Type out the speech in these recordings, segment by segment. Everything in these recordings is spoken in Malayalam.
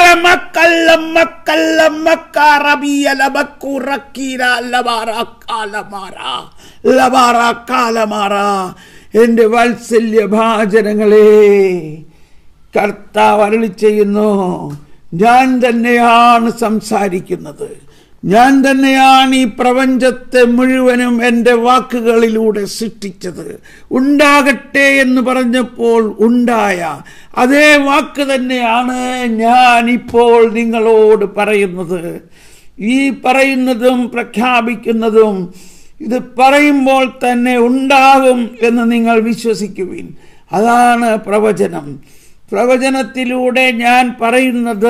ശലമക്കല്ല മക്കല്ല മക്കാറബിയല മക്കുറക്കീര ലബാറ കാലമാറ ലബാറ കാലമാറ എന്റെ വാത്സല്യ ഭാചനങ്ങളെ കർത്താവ് അരളി ചെയ്യുന്നു ഞാൻ തന്നെയാണ് സംസാരിക്കുന്നത് ഞാൻ തന്നെയാണ് ഈ പ്രപഞ്ചത്തെ മുഴുവനും എൻ്റെ വാക്കുകളിലൂടെ സൃഷ്ടിച്ചത് ഉണ്ടാകട്ടെ എന്ന് പറഞ്ഞപ്പോൾ ഉണ്ടായ അതേ വാക്ക് തന്നെയാണ് ഞാൻ ഇപ്പോൾ നിങ്ങളോട് പറയുന്നത് ഈ പറയുന്നതും പ്രഖ്യാപിക്കുന്നതും ഇത് പറയുമ്പോൾ തന്നെ ഉണ്ടാകും എന്ന് നിങ്ങൾ വിശ്വസിക്കുവിൻ അതാണ് പ്രവചനം പ്രവചനത്തിലൂടെ ഞാൻ പറയുന്നത്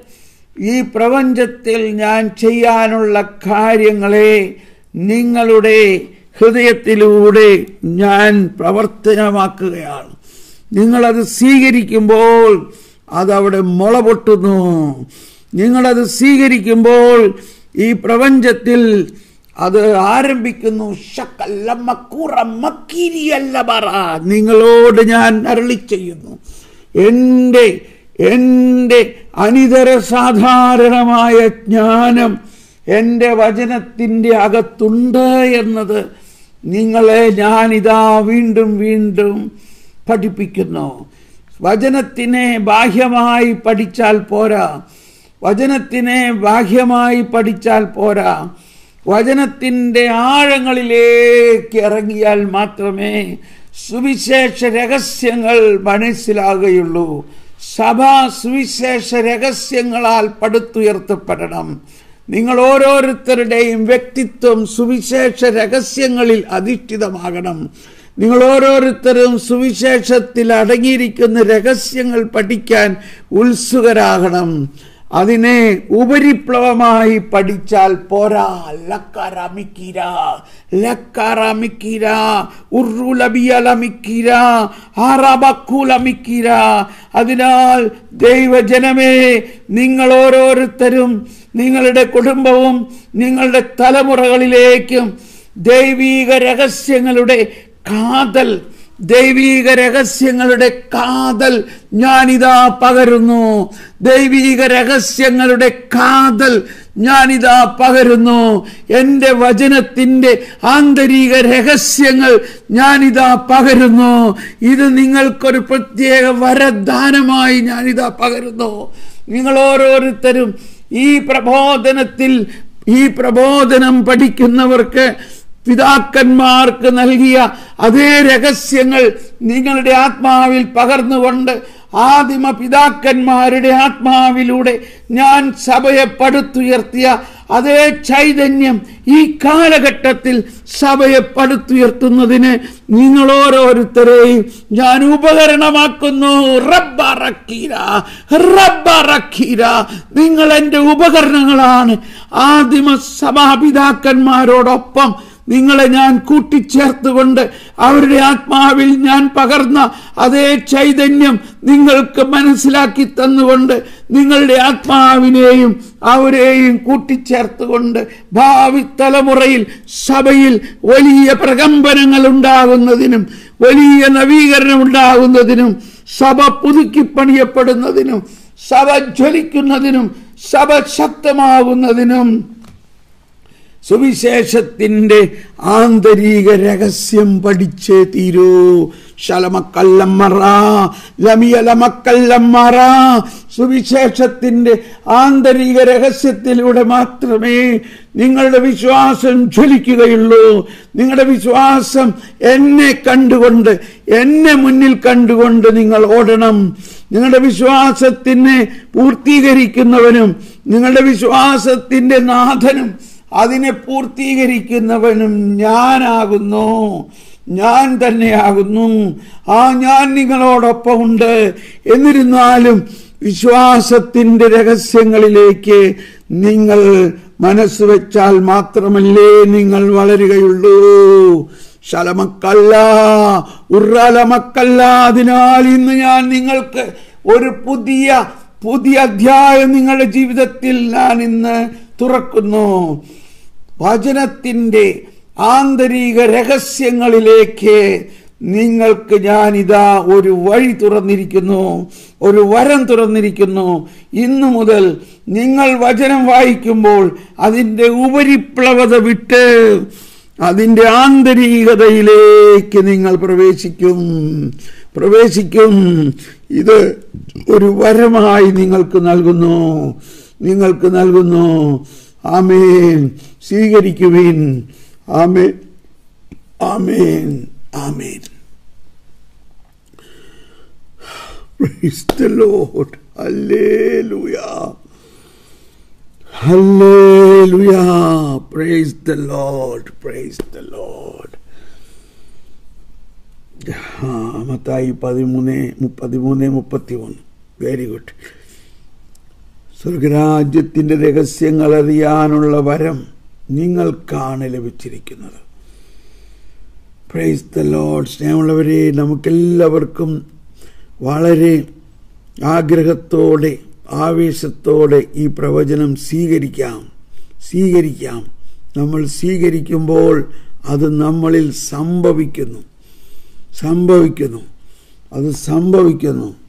ഈ പ്രപഞ്ചത്തിൽ ഞാൻ ചെയ്യാനുള്ള കാര്യങ്ങളെ നിങ്ങളുടെ ഹൃദയത്തിലൂടെ ഞാൻ പ്രവർത്തനമാക്കുകയാണ് നിങ്ങളത് സ്വീകരിക്കുമ്പോൾ അതവിടെ മുള പൊട്ടുന്നു നിങ്ങളത് സ്വീകരിക്കുമ്പോൾ ഈ പ്രപഞ്ചത്തിൽ അത് ആരംഭിക്കുന്നു ഷക്കല്ല മക്കൂറ മക്കീരിയല്ല പറ നിങ്ങളോട് ഞാൻ അരളി ചെയ്യുന്നു എൻ്റെ എൻ്റെ അനിതര സാധാരണമായ ജ്ഞാനം എൻ്റെ വചനത്തിൻ്റെ അകത്തുണ്ട് എന്നത് നിങ്ങളെ ഞാനിതാ വീണ്ടും വീണ്ടും പഠിപ്പിക്കുന്നു വചനത്തിനെ ബാഹ്യമായി പഠിച്ചാൽ പോരാ വചനത്തിനെ ബാഹ്യമായി പഠിച്ചാൽ പോരാ വചനത്തിൻ്റെ ആഴങ്ങളിലേക്ക് ഇറങ്ങിയാൽ മാത്രമേ സുവിശേഷ രഹസ്യങ്ങൾ മനസ്സിലാകുകയുള്ളൂ സഭ സുവിശേഷ രഹസ്യങ്ങളാൽ പടുത്തുയർത്തപ്പെടണം നിങ്ങൾ ഓരോരുത്തരുടെയും വ്യക്തിത്വം സുവിശേഷ രഹസ്യങ്ങളിൽ അധിഷ്ഠിതമാകണം നിങ്ങൾ ഓരോരുത്തരും സുവിശേഷത്തിൽ അടങ്ങിയിരിക്കുന്ന രഹസ്യങ്ങൾ പഠിക്കാൻ ഉത്സുകരാകണം അതിനെ ഉപരിപ്ലവമായി പഠിച്ചാൽ പോരാ ലക്കറമിക്കീര ലക്കറമിക്കീര ഉറുലബിയലമിക്കീര ആറബക്കുലമിക്കീര അതിനാൽ ദൈവജനമേ നിങ്ങൾ ഓരോരുത്തരും നിങ്ങളുടെ കുടുംബവും നിങ്ങളുടെ തലമുറകളിലേക്കും ദൈവീക രഹസ്യങ്ങളുടെ കാതൽ ദൈവീക രഹസ്യങ്ങളുടെ കാതൽ ഞാനിതാ പകരുന്നു ദൈവീക രഹസ്യങ്ങളുടെ കാതൽ ഞാനിതാ പകരുന്നു എൻ്റെ വചനത്തിൻ്റെ ആന്തരിക രഹസ്യങ്ങൾ ഞാനിതാ പകരുന്നു ഇത് നിങ്ങൾക്കൊരു പ്രത്യേക വരദാനമായി ഞാനിതാ പകരുന്നു നിങ്ങൾ ഓരോരുത്തരും ഈ പ്രബോധനത്തിൽ ഈ പ്രബോധനം പഠിക്കുന്നവർക്ക് പിതാക്കന്മാർക്ക് നൽകിയ അതേ രഹസ്യങ്ങൾ നിങ്ങളുടെ ആത്മാവിൽ പകർന്നുകൊണ്ട് ആദിമ പിതാക്കന്മാരുടെ ആത്മാവിലൂടെ ഞാൻ സഭയെ പടുത്തുയർത്തിയ അതേ ചൈതന്യം ഈ കാലഘട്ടത്തിൽ സഭയെ പടുത്തുയർത്തുന്നതിന് നിങ്ങൾ ഓരോരുത്തരെയും ഞാൻ ഉപകരണമാക്കുന്നു റബ്ബറക്കീര റബ്ബറക്കീര നിങ്ങൾ എൻ്റെ ഉപകരണങ്ങളാണ് ആദിമ സഭാപിതാക്കന്മാരോടൊപ്പം നിങ്ങളെ ഞാൻ കൂട്ടിച്ചേർത്തുകൊണ്ട് അവരുടെ ആത്മാവിൽ ഞാൻ പകർന്ന അതേ ചൈതന്യം നിങ്ങൾക്ക് മനസ്സിലാക്കി തന്നുകൊണ്ട് നിങ്ങളുടെ ആത്മാവിനെയും അവരെയും കൂട്ടിച്ചേർത്തുകൊണ്ട് ഭാവി തലമുറയിൽ സഭയിൽ വലിയ പ്രകമ്പനങ്ങൾ ഉണ്ടാകുന്നതിനും വലിയ നവീകരണം ഉണ്ടാകുന്നതിനും സഭ പുതുക്കി പണിയപ്പെടുന്നതിനും സഭ ജ്വലിക്കുന്നതിനും സഭ ശക്തമാകുന്നതിനും സുവിശേഷത്തിന്റെ ആന്തരിക രഹസ്യം പഠിച്ചേ തീരൂ ശലമക്കല്ലമ്മറ ലമിയലമക്കല്ലമ്മറ സുവിശേഷത്തിന്റെ ആന്തരിക രഹസ്യത്തിലൂടെ മാത്രമേ നിങ്ങളുടെ വിശ്വാസം ജ്വലിക്കുകയുള്ളൂ നിങ്ങളുടെ വിശ്വാസം എന്നെ കണ്ടുകൊണ്ട് എന്നെ മുന്നിൽ കണ്ടുകൊണ്ട് നിങ്ങൾ ഓടണം നിങ്ങളുടെ വിശ്വാസത്തിനെ പൂർത്തീകരിക്കുന്നവനും നിങ്ങളുടെ വിശ്വാസത്തിന്റെ നാഥനും അതിനെ പൂർത്തീകരിക്കുന്നവനും ഞാനാകുന്നു ഞാൻ തന്നെയാകുന്നു ആ ഞാൻ നിങ്ങളോടൊപ്പം ഉണ്ട് എന്നിരുന്നാലും വിശ്വാസത്തിന്റെ രഹസ്യങ്ങളിലേക്ക് നിങ്ങൾ മനസ്സ് വെച്ചാൽ മാത്രമല്ലേ നിങ്ങൾ വളരുകയുള്ളൂ ശലമക്കല്ല ഉറലമക്കല്ല അതിനാൽ ഇന്ന് ഞാൻ നിങ്ങൾക്ക് ഒരു പുതിയ പുതിയ അധ്യായം നിങ്ങളുടെ ജീവിതത്തിൽ ഞാൻ ഇന്ന് തുറക്കുന്നു വചനത്തിൻ്റെ ആന്തരിക രഹസ്യങ്ങളിലേക്ക് നിങ്ങൾക്ക് ഞാൻ ഇതാ ഒരു വഴി തുറന്നിരിക്കുന്നു ഒരു വരം തുറന്നിരിക്കുന്നു ഇന്നു മുതൽ നിങ്ങൾ വചനം വായിക്കുമ്പോൾ അതിൻ്റെ ഉപരിപ്ലവത വിട്ട് അതിൻ്റെ ആന്തരികതയിലേക്ക് നിങ്ങൾ പ്രവേശിക്കും പ്രവേശിക്കും ഇത് ഒരു വരമായി നിങ്ങൾക്ക് നൽകുന്നു നിങ്ങൾക്ക് നൽകുന്നു ആമേൻ സ്വീകരിക്കുവിൻ ആമേൻ ആമേൻ ആമേൻ Praise the Lord. Hallelujah. Hallelujah. Praise the Lord. Praise the Lord. ആ, മത്തായി പതിമൂന്ന് മുപ്പത്തിമൂന്ന് മുപ്പത്തി ഒന്ന് വെരി ഗുഡ് സ്വർഗരാജ്യത്തിന്റെ രഹസ്യങ്ങൾ അറിയാനുള്ള വരം നിങ്ങൾക്കാണ് ലഭിച്ചിരിക്കുന്നത് പ്രൈസ് ദ ലോഡ് സ്നേഹമുള്ളവരെ നമുക്കെല്ലാവർക്കും വളരെ ആഗ്രഹത്തോടെ ആവേശത്തോടെ ഈ പ്രവചനം സ്വീകരിക്കാം സ്വീകരിക്കാം നമ്മൾ സ്വീകരിക്കുമ്പോൾ അത് നമ്മളിൽ സംഭവിക്കുന്നു സംഭവിക്കുന്നു അത് സംഭവിക്കുന്നു